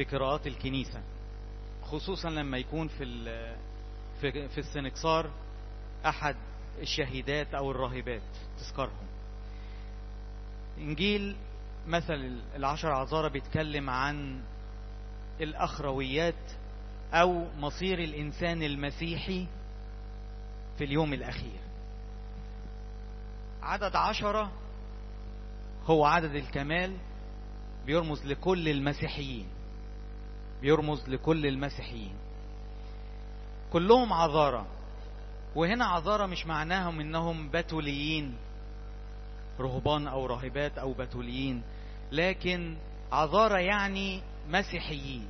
في قراءات الكنيسة خصوصا لما يكون في في في السنكسار أحد الشهيدات أو الراهبات تذكرهم إنجيل مثل العشر عذارى بيتكلم عن الأخرويات أو مصير الإنسان المسيحي في اليوم الأخير عدد عشرة هو عدد الكمال بيرمز لكل المسيحيين بيرمز لكل المسيحيين كلهم عذارى وهنا عذارى مش معناهم انهم بتوليين رهبان او راهبات او بتوليين لكن عذارى يعني مسيحيين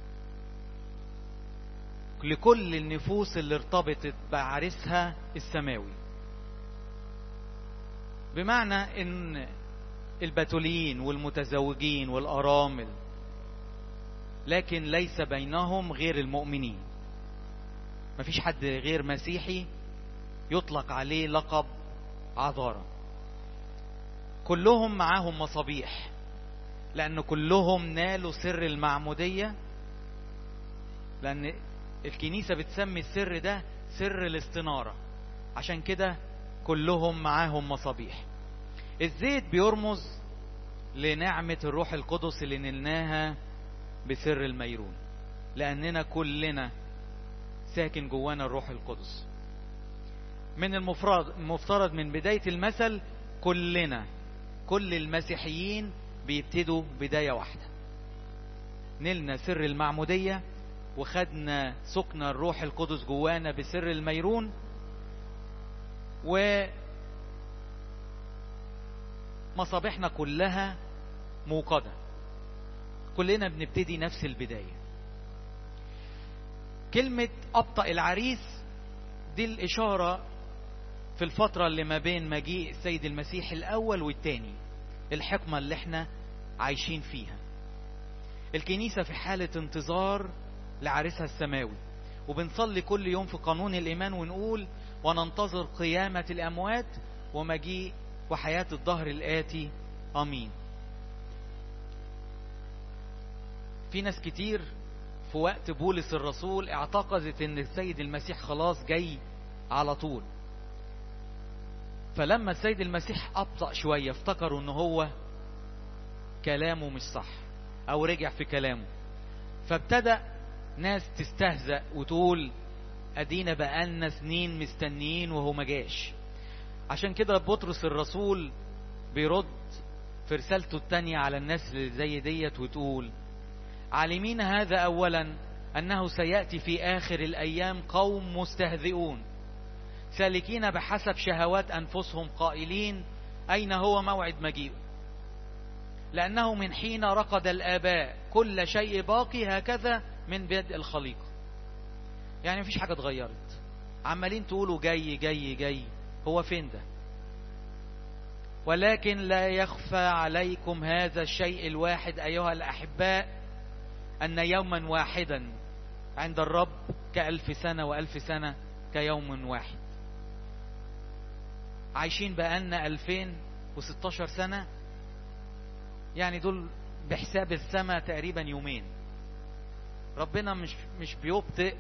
لكل النفوس اللي ارتبطت بعرسها السماوي بمعنى ان البتوليين والمتزوجين والارامل لكن ليس بينهم غير المؤمنين مفيش حد غير مسيحي يطلق عليه لقب عذارى كلهم معاهم مصابيح لأن كلهم نالوا سر المعمودية لأن الكنيسة بتسمي السر ده سر الاستنارة عشان كده كلهم معاهم مصابيح الزيت بيرمز لنعمة الروح القدس اللي نلناها بسر الميرون لأننا كلنا ساكن جوانا الروح القدس من المفرد المفترض من بداية المثل كلنا كل المسيحيين بيبتدوا بداية واحدة نلنا سر المعمودية وخدنا سكن الروح القدس جوانا بسر الميرون و مصابيحنا كلها موقدة كلنا بنبتدي نفس البداية كلمة أبطأ العريس دي الإشارة في الفترة اللي ما بين مجيء السيد المسيح الأول والتاني الحكمة اللي احنا عايشين فيها الكنيسة في حالة انتظار لعريسها السماوي وبنصلي كل يوم في قانون الإيمان ونقول وننتظر قيامة الأموات ومجيء وحياة الظهر الآتي آمين في ناس كتير في وقت بولس الرسول اعتقدت ان السيد المسيح خلاص جاي على طول فلما السيد المسيح أبطأ شوية افتكروا ان هو كلامه مش صح او رجع في كلامه فابتدأ ناس تستهزأ وتقول ادينا بقالنا سنين مستنيين وهو ما جاش عشان كده بطرس الرسول بيرد في رسالته التانية على الناس اللي زي ديت وتقول عالمين هذا أولا أنه سيأتي في آخر الأيام قوم مستهزئون سالكين بحسب شهوات أنفسهم قائلين أين هو موعد مجيئه لأنه من حين رقد الآباء كل شيء باقي هكذا من بدء الخليقة يعني مفيش حاجة اتغيرت عمالين تقولوا جاي جاي جاي هو فين ده ولكن لا يخفى عليكم هذا الشيء الواحد أيها الأحباء أن يوما واحدا عند الرب كألف سنة وألف سنة كيوم واحد عايشين بقالنا ألفين وستاشر سنة يعني دول بحساب السماء تقريبا يومين ربنا مش مش بيبطئ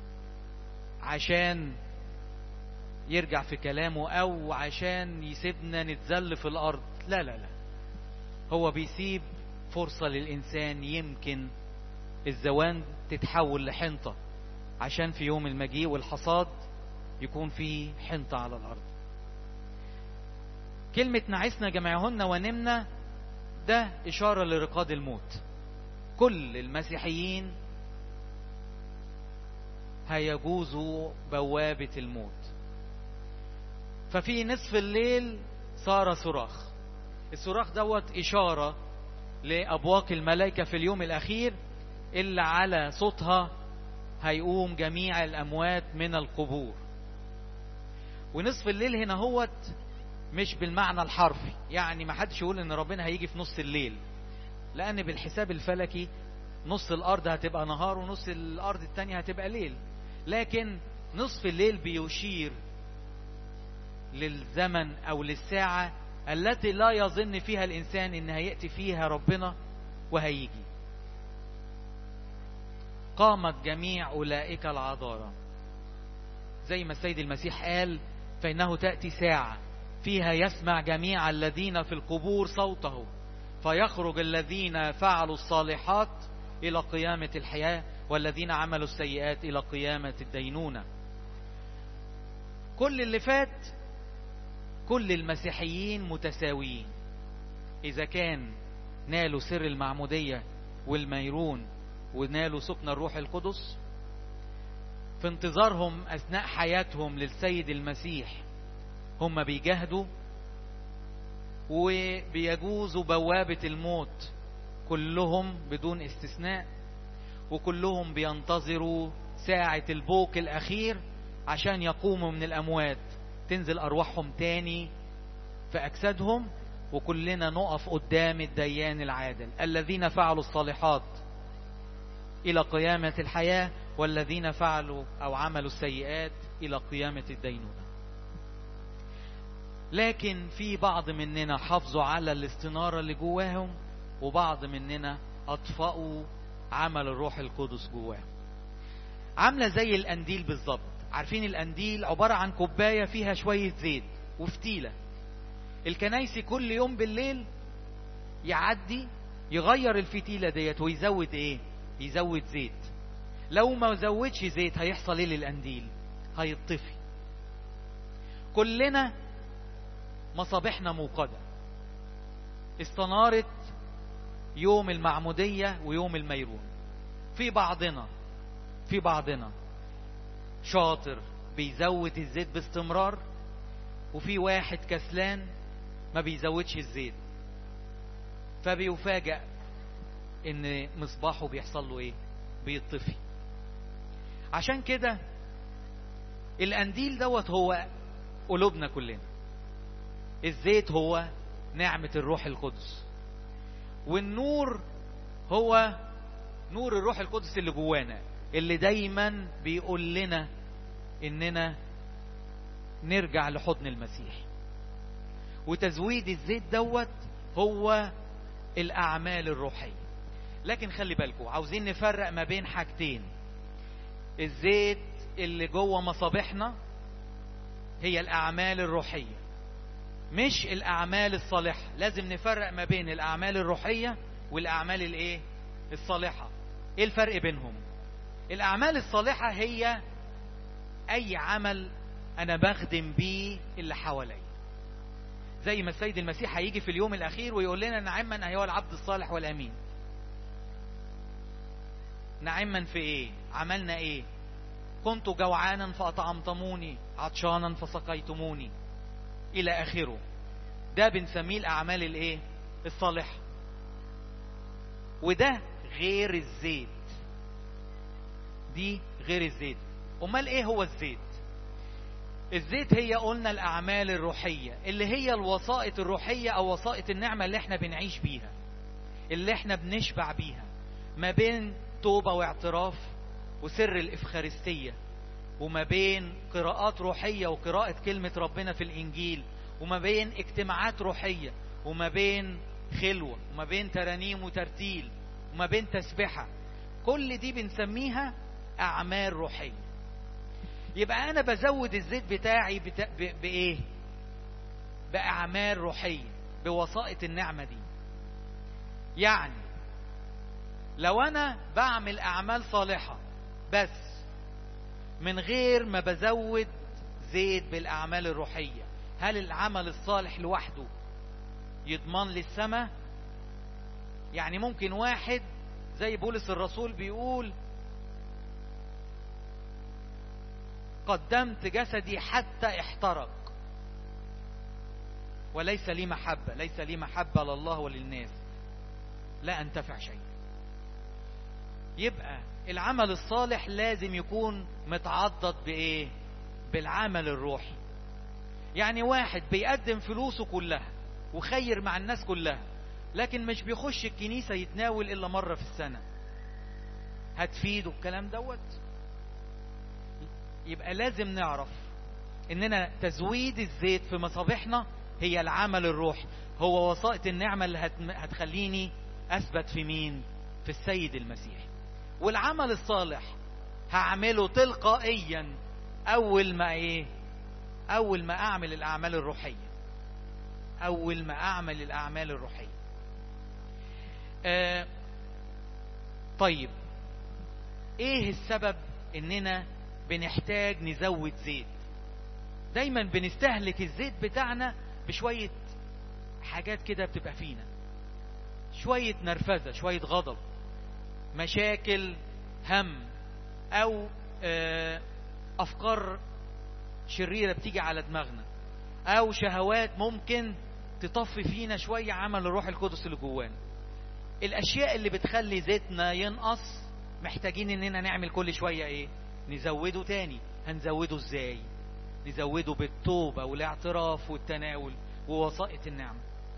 عشان يرجع في كلامه او عشان يسيبنا نتذل في الارض لا لا لا هو بيسيب فرصة للإنسان يمكن الزوان تتحول لحنطة عشان في يوم المجيء والحصاد يكون في حنطة على الأرض كلمة نعسنا جميعهن ونمنا ده إشارة لرقاد الموت كل المسيحيين هيجوزوا بوابة الموت ففي نصف الليل صار صراخ الصراخ دوت إشارة لأبواق الملائكة في اليوم الأخير اللي على صوتها هيقوم جميع الأموات من القبور ونصف الليل هنا هوت مش بالمعنى الحرفي يعني ما حدش يقول ان ربنا هيجي في نص الليل لان بالحساب الفلكي نص الارض هتبقى نهار ونص الارض التانية هتبقى ليل لكن نصف الليل بيشير للزمن او للساعة التي لا يظن فيها الانسان ان هيأتي فيها ربنا وهيجي قامت جميع أولئك العذارى زي ما السيد المسيح قال فإنه تأتي ساعة فيها يسمع جميع الذين في القبور صوته فيخرج الذين فعلوا الصالحات إلى قيامة الحياة والذين عملوا السيئات إلى قيامة الدينونة كل اللي فات كل المسيحيين متساويين إذا كان نالوا سر المعمودية والميرون ونالوا سكن الروح القدس في انتظارهم أثناء حياتهم للسيد المسيح هم بيجاهدوا وبيجوزوا بوابة الموت كلهم بدون استثناء وكلهم بينتظروا ساعة البوك الأخير عشان يقوموا من الأموات تنزل أرواحهم تاني في أجسادهم وكلنا نقف قدام الديان العادل الذين فعلوا الصالحات إلى قيامة الحياة والذين فعلوا أو عملوا السيئات إلى قيامة الدينونة لكن في بعض مننا حافظوا على الاستنارة اللي جواهم وبعض مننا أطفأوا عمل الروح القدس جواهم عاملة زي الأنديل بالظبط عارفين الأنديل عبارة عن كوباية فيها شوية زيت وفتيلة الكنايسي كل يوم بالليل يعدي يغير الفتيلة ديت ويزود ايه يزود زيت لو ما زودش زيت هيحصل ايه للقنديل هيطفي كلنا مصابيحنا موقدة استنارت يوم المعمودية ويوم الميرون في بعضنا في بعضنا شاطر بيزود الزيت باستمرار وفي واحد كسلان ما بيزودش الزيت فبيفاجأ ان مصباحه بيحصل له ايه بيطفي عشان كده القنديل دوت هو قلوبنا كلنا الزيت هو نعمة الروح القدس والنور هو نور الروح القدس اللي جوانا اللي دايما بيقول لنا اننا نرجع لحضن المسيح وتزويد الزيت دوت هو الاعمال الروحيه لكن خلي بالكم عاوزين نفرق ما بين حاجتين الزيت اللي جوه مصابيحنا هي الاعمال الروحيه مش الاعمال الصالحه لازم نفرق ما بين الاعمال الروحيه والاعمال الايه الصالحه ايه الفرق بينهم الاعمال الصالحه هي اي عمل انا بخدم بيه اللي حواليا زي ما السيد المسيح هيجي في اليوم الاخير ويقول لنا نعما ايها العبد الصالح والامين نعما في ايه عملنا ايه كنت جوعانا فاطعمتموني عطشانا فسقيتموني الى اخره ده بنسميه الاعمال الايه الصالحه وده غير الزيت دي غير الزيت امال ايه هو الزيت الزيت هي قلنا الاعمال الروحيه اللي هي الوسائط الروحيه او وسائط النعمه اللي احنا بنعيش بيها اللي احنا بنشبع بيها ما بين توبه واعتراف وسر الافخارستيه وما بين قراءات روحيه وقراءه كلمه ربنا في الانجيل وما بين اجتماعات روحيه وما بين خلوه وما بين ترانيم وترتيل وما بين تسبحه كل دي بنسميها اعمال روحيه يبقى انا بزود الزيت بتاعي بتا... ب... بايه باعمال روحيه بوسائط النعمه دي يعني لو انا بعمل اعمال صالحه بس من غير ما بزود زيت بالاعمال الروحيه هل العمل الصالح لوحده يضمن لي السماء يعني ممكن واحد زي بولس الرسول بيقول قدمت جسدي حتى احترق وليس لي محبة ليس لي محبة لله وللناس لا أنتفع شيء يبقى العمل الصالح لازم يكون متعضد بإيه بالعمل الروحي يعني واحد بيقدم فلوسه كلها وخير مع الناس كلها لكن مش بيخش الكنيسة يتناول إلا مرة في السنة هتفيده الكلام دوت يبقى لازم نعرف اننا تزويد الزيت في مصابيحنا هي العمل الروحي هو وسائط النعمة اللي هتخليني اثبت في مين في السيد المسيح والعمل الصالح هعمله تلقائيا اول ما ايه اول ما اعمل الاعمال الروحيه اول ما اعمل الاعمال الروحيه آه طيب ايه السبب اننا بنحتاج نزود زيت دايما بنستهلك الزيت بتاعنا بشوية حاجات كده بتبقى فينا شوية نرفزة شوية غضب مشاكل هم او آه افكار شريرة بتيجي على دماغنا او شهوات ممكن تطفي فينا شوية عمل الروح القدس اللي جوانا الاشياء اللي بتخلي زيتنا ينقص محتاجين اننا نعمل كل شوية ايه نزوده تاني هنزوده ازاي نزوده بالتوبة والاعتراف والتناول ووسائط النعمة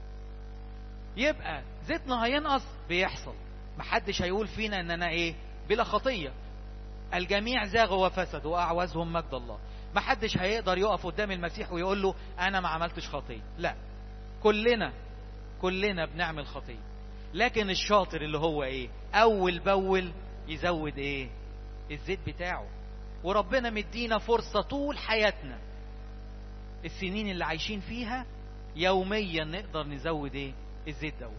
يبقى زيتنا هينقص بيحصل محدش هيقول فينا ان انا ايه بلا خطية الجميع زاغوا وفسدوا واعوزهم مجد الله محدش هيقدر يقف قدام المسيح ويقول له انا ما عملتش خطية لا كلنا كلنا بنعمل خطية لكن الشاطر اللي هو ايه اول باول يزود ايه الزيت بتاعه وربنا مدينا فرصة طول حياتنا السنين اللي عايشين فيها يوميا نقدر نزود ايه الزيت دوت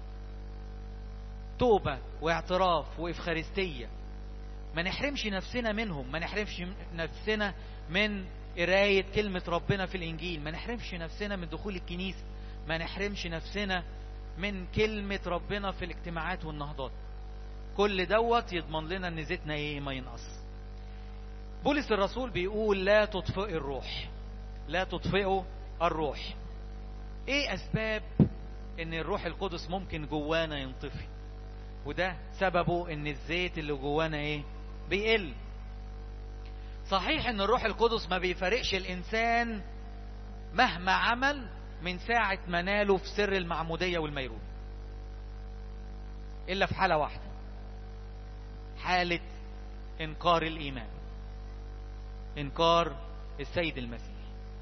توبة واعتراف وإفخارستية ما نحرمش نفسنا منهم ما نحرمش نفسنا من قراية كلمة ربنا في الإنجيل ما نحرمش نفسنا من دخول الكنيسة ما نحرمش نفسنا من كلمة ربنا في الاجتماعات والنهضات كل دوت يضمن لنا ان زيتنا ايه ما ينقص بولس الرسول بيقول لا تطفئ الروح لا تطفئوا الروح ايه اسباب ان الروح القدس ممكن جوانا ينطفي وده سببه ان الزيت اللي جوانا ايه بيقل صحيح ان الروح القدس ما بيفارقش الانسان مهما عمل من ساعة ما ناله في سر المعمودية والميرون الا في حالة واحدة حالة انكار الايمان انكار السيد المسيح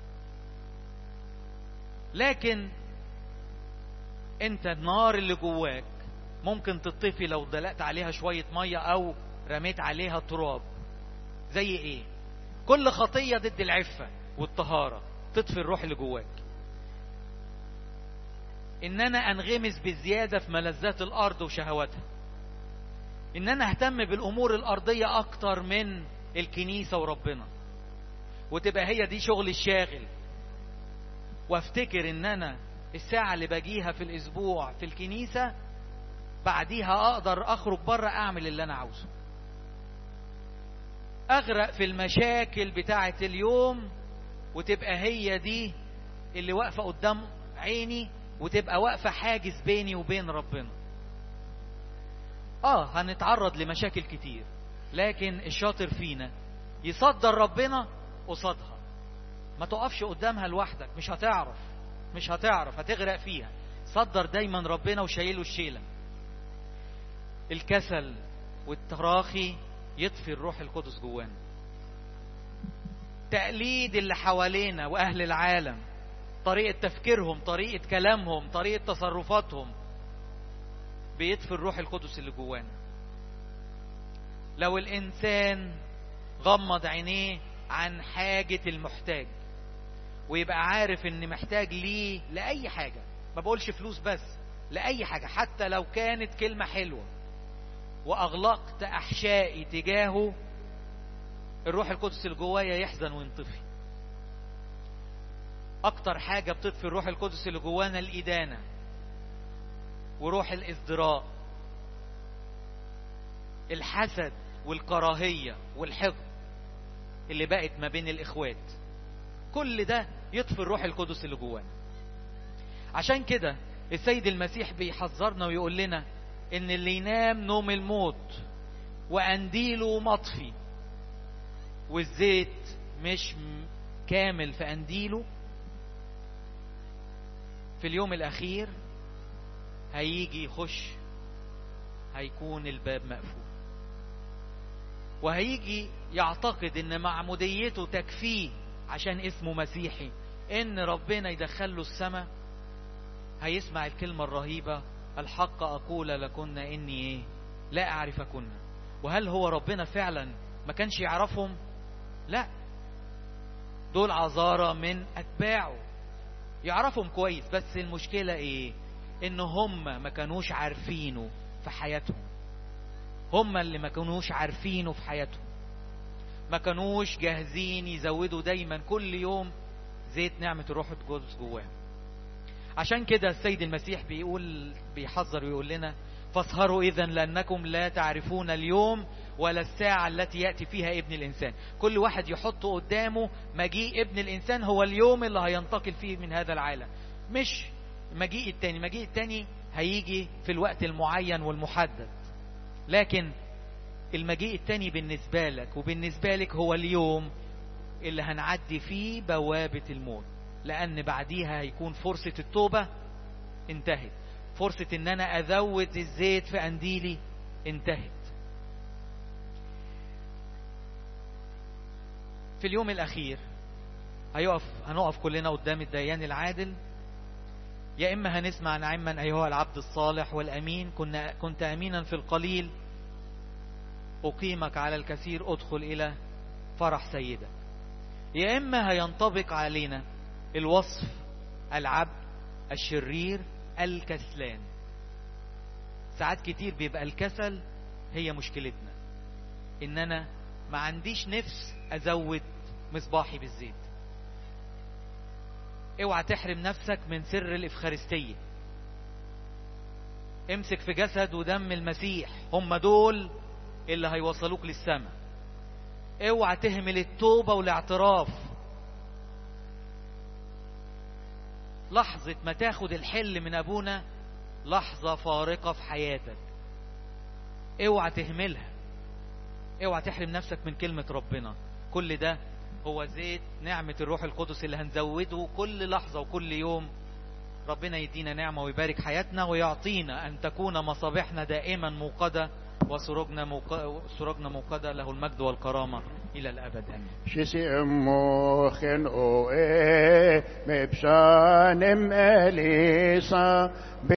لكن انت النار اللي جواك ممكن تطفي لو دلقت عليها شوية مية او رميت عليها تراب زي ايه كل خطية ضد العفة والطهارة تطفي الروح اللي جواك ان انا انغمس بزيادة في ملذات الارض وشهواتها ان انا اهتم بالامور الارضية اكتر من الكنيسة وربنا وتبقى هي دي شغل الشاغل وافتكر ان انا الساعة اللي باجيها في الاسبوع في الكنيسة بعديها اقدر اخرج بره اعمل اللي انا عاوزه اغرق في المشاكل بتاعة اليوم وتبقى هي دي اللي واقفة قدام عيني وتبقى واقفة حاجز بيني وبين ربنا اه هنتعرض لمشاكل كتير لكن الشاطر فينا يصدر ربنا قصادها ما تقفش قدامها لوحدك مش هتعرف مش هتعرف هتغرق فيها صدر دايما ربنا وشايله الشيلة الكسل والتراخي يطفي الروح القدس جوانا تقليد اللي حوالينا واهل العالم طريقة تفكيرهم طريقة كلامهم طريقة تصرفاتهم بيطفي الروح القدس اللي جوانا لو الانسان غمض عينيه عن حاجة المحتاج ويبقى عارف ان محتاج ليه لأي حاجة ما بقولش فلوس بس لأي حاجة حتى لو كانت كلمة حلوة وأغلقت أحشائي تجاهه الروح القدس اللي جوايا يحزن وينطفي أكتر حاجة بتطفي الروح القدس اللي جوانا الإدانة وروح الازدراء الحسد والكراهية والحقد اللي بقت ما بين الإخوات كل ده يطفي الروح القدس اللي جوانا عشان كده السيد المسيح بيحذرنا ويقول لنا ان اللي ينام نوم الموت وانديله مطفي والزيت مش كامل في انديله في اليوم الاخير هيجي يخش هيكون الباب مقفول وهيجي يعتقد ان معموديته تكفيه عشان اسمه مسيحي ان ربنا يدخله السماء هيسمع الكلمة الرهيبة الحق أقول لكن إني إيه لا أعرفكن وهل هو ربنا فعلا ما كانش يعرفهم لا دول عذارى من اتباعه يعرفهم كويس بس المشكلة ايه ان هم ما كانوش عارفينه في حياتهم هم اللي ما كانوش عارفينه في حياتهم ما كانوش جاهزين يزودوا دايما كل يوم زيت نعمة الروح القدس جواهم عشان كده السيد المسيح بيقول بيحذر ويقول لنا فاسهروا اذا لانكم لا تعرفون اليوم ولا الساعة التي يأتي فيها ابن الإنسان كل واحد يحط قدامه مجيء ابن الإنسان هو اليوم اللي هينتقل فيه من هذا العالم مش مجيء التاني مجيء التاني هيجي في الوقت المعين والمحدد لكن المجيء التاني بالنسبة لك وبالنسبة لك هو اليوم اللي هنعدي فيه بوابة الموت لأن بعديها هيكون فرصة التوبة انتهت فرصة ان انا ازود الزيت في انديلي انتهت في اليوم الاخير هيقف هنقف كلنا قدام الديان العادل يا اما هنسمع نعما ايها العبد الصالح والامين كنا كنت امينا في القليل اقيمك على الكثير ادخل الى فرح سيدك يا اما هينطبق علينا الوصف العبد الشرير الكسلان ساعات كتير بيبقى الكسل هي مشكلتنا ان انا ما عنديش نفس ازود مصباحي بالزيت اوعى تحرم نفسك من سر الافخارستية امسك في جسد ودم المسيح هم دول اللي هيوصلوك للسماء اوعى تهمل التوبة والاعتراف لحظة ما تاخد الحل من ابونا لحظة فارقة في حياتك اوعى تهملها اوعى تحرم نفسك من كلمة ربنا كل ده هو زيت نعمة الروح القدس اللي هنزوده كل لحظة وكل يوم ربنا يدينا نعمة ويبارك حياتنا ويعطينا أن تكون مصابيحنا دائما موقدة وسرجنا موق... سرجنا موقدة له المجد والكرامة إلى الأبد آمين شسي موخن او ايه مبشانم اليسا